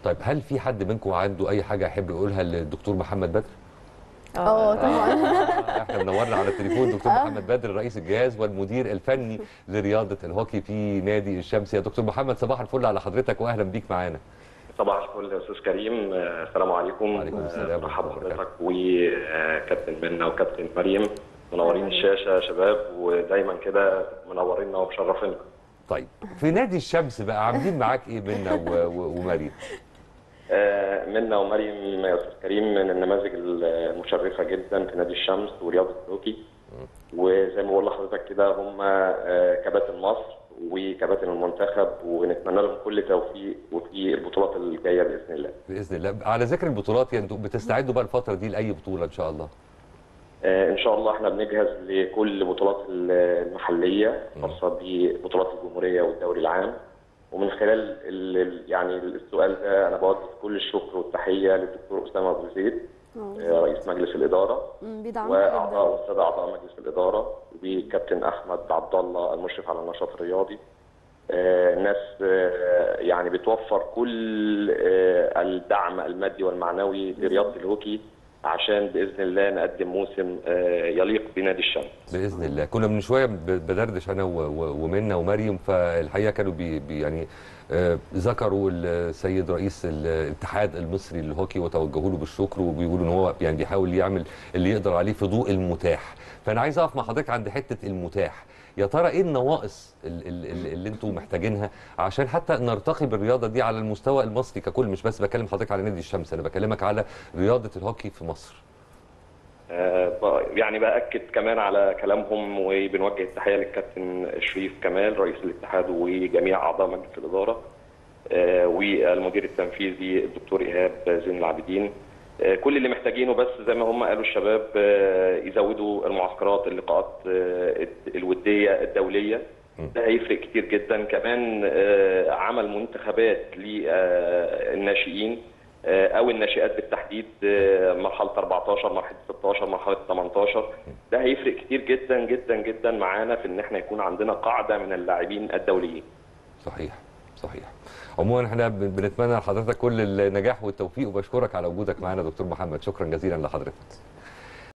طيب هل في حد منكم عنده اي حاجه يحب يقولها للدكتور محمد بدر اه طبعا احنا منورنا على التليفون دكتور محمد بدر رئيس الجهاز والمدير الفني لرياضه الهوكي في نادي الشمس يا دكتور محمد صباح الفل على حضرتك واهلا بيك معانا صباح الفل يا استاذ كريم آه، السلام عليكم وعليكم السلام مرحبا ورحمة الله بحضرتك وكابتن منى وكابتن مريم منورين الشاشه يا شباب ودايما كده منورينا ومشرفينا طيب في نادي الشمس بقى عاملين معاك ايه منا و- و- ومريم آه، منى ومريم يا استاذ كريم من النماذج المشرفه جدا في نادي الشمس ورياضه الهوكي وزي ما بقول لحضرتك كده هم آه، كباتن مصر وكباتن المنتخب ونتمنى لهم كل توفيق وفي البطولات الجايه باذن الله باذن الله على ذكر البطولات يعني انتوا بتستعدوا بقى الفتره دي لاي بطوله ان شاء الله آه، ان شاء الله احنا بنجهز لكل بطولات المحليه خاصه ببطولات الجمهوريه والدوري العام ومن خلال ال- ال- يعني السؤال ده انا بوجه كل الشكر والتحيه للدكتور اسامه ابو زيد آه، رئيس مجلس الاداره مم، بيدعمنا واعضاء جدا والساده اعضاء مجلس الاداره وكابتن احمد عبد الله المشرف على النشاط الرياضي آه، الناس آه، يعني بتوفر كل آه، الدعم المادي والمعنوي لرياضه الهوكي عشان باذن الله نقدم موسم آه، يليق بنادي الشمس باذن الله كنا من شويه ب- بدردش انا و- و- ومنى ومريم فالحقيقه كانوا بي بي يعني آه، ذكروا السيد رئيس الاتحاد المصري للهوكي وتوجهوا له بالشكر وبيقولوا ان هو يعني بيحاول يعمل اللي يقدر عليه في ضوء المتاح فانا عايز اقف مع حضرتك عند حته المتاح يا ترى ايه النواقص ال- ال- ال- اللي انتم محتاجينها عشان حتى نرتقي بالرياضه دي على المستوى المصري ككل مش بس بكلم حضرتك على نادي الشمس انا بكلمك على رياضه الهوكي في مصر آه، ب- يعني باكد كمان على كلامهم وبنوجه التحيه للكابتن شريف كمال رئيس الاتحاد وجميع اعضاء مجلس الاداره آه، والمدير التنفيذي الدكتور ايهاب زين العابدين آه، كل اللي محتاجينه بس زي ما هم قالوا الشباب آه، يزودوا المعسكرات اللقاءات آه، الوديه الدوليه ده هيفرق كتير جدا كمان آه، عمل منتخبات للناشئين او الناشئات بالتحديد آه، مرحله 14 مرحله 16 مرحله 18 ده هيفرق كتير جدا جدا جدا معانا في ان احنا يكون عندنا قاعده من اللاعبين الدوليين صحيح صحيح عموما احنا بن- بنتمنى لحضرتك كل النجاح والتوفيق وبشكرك على وجودك معنا دكتور محمد شكرا جزيلا لحضرتك